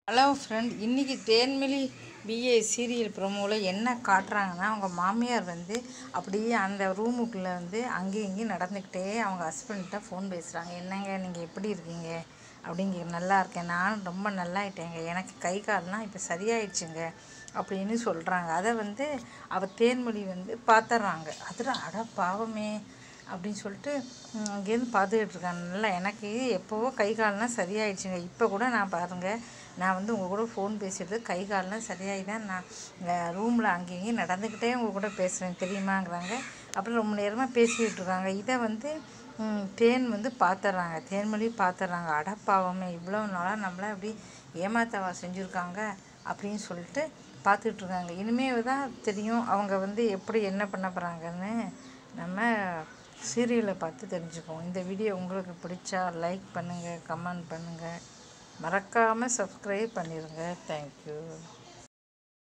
hello friend இன்றைக்கி Thenmozhi BA serial ப்ரோமோவில் என்ன காட்டுறாங்கன்னா அவங்க மாமியார் வந்து அப்படியே அந்த ரூமுக்குள்ளே வந்து அங்கேயும் இங்கேயும் நடந்துக்கிட்டே அவங்க ஹஸ்பண்ட்ட ஃபோன் பேசுகிறாங்க என்னங்க நீங்கள் எப்படி இருக்கீங்க அப்படிங்க நல்லா இருக்கேன் நான் ரொம்ப நல்லா ஆயிட்டேங்க எனக்கு கை கால்லாம் இப்போ சரியாயிடுச்சுங்க அப்படின்னு சொல்கிறாங்க அதை வந்து அவள் தேன்மொழி வந்து பார்த்துட்றாங்க அதில் அட பாவமே அப்படின்னு சொல்லிட்டு ம், அங்கேருந்து பார்த்துக்கிட்டு இருக்காங்க நல்லா எனக்கு எப்போவோ கை கால்லாம் சரியாயிடுச்சுங்க இப்போ கூட நான் பாருங்கள் நான் வந்து உங்கள் கூட ஃபோன் பேசிட்டு கை கால்லாம் சரியாகி தான் நான் ரூமில் அங்கேயும் நடந்துக்கிட்டே உங்கள் கூட பேசுகிறேன் தெரியுமாங்கிறாங்க அப்புறம் ரொம்ப நேரமாக பேசிக்கிட்டு இருக்காங்க இதை வந்து ம், தேன் வந்து பார்த்துட்றாங்க தேன்மொழி பார்த்துட்றாங்க அடப்பாவமே இவ்வளோ நாளாக நம்மளை அப்படி ஏமாத்தவா செஞ்சுருக்காங்க அப்படின்னு சொல்லிட்டு பார்த்துட்டு இருக்காங்க இனிமேல் தான் தெரியும் அவங்க வந்து எப்படி என்ன பண்ண போகிறாங்கன்னு நம்ம சீரியலை பார்த்து தெரிஞ்சுப்போம் இந்த வீடியோ உங்களுக்கு பிடிச்சா லைக் பண்ணுங்கள் கமெண்ட் பண்ணுங்கள் மறக்காமல் சப்ஸ்கிரைப் பண்ணிடுங்க தேங்க்யூ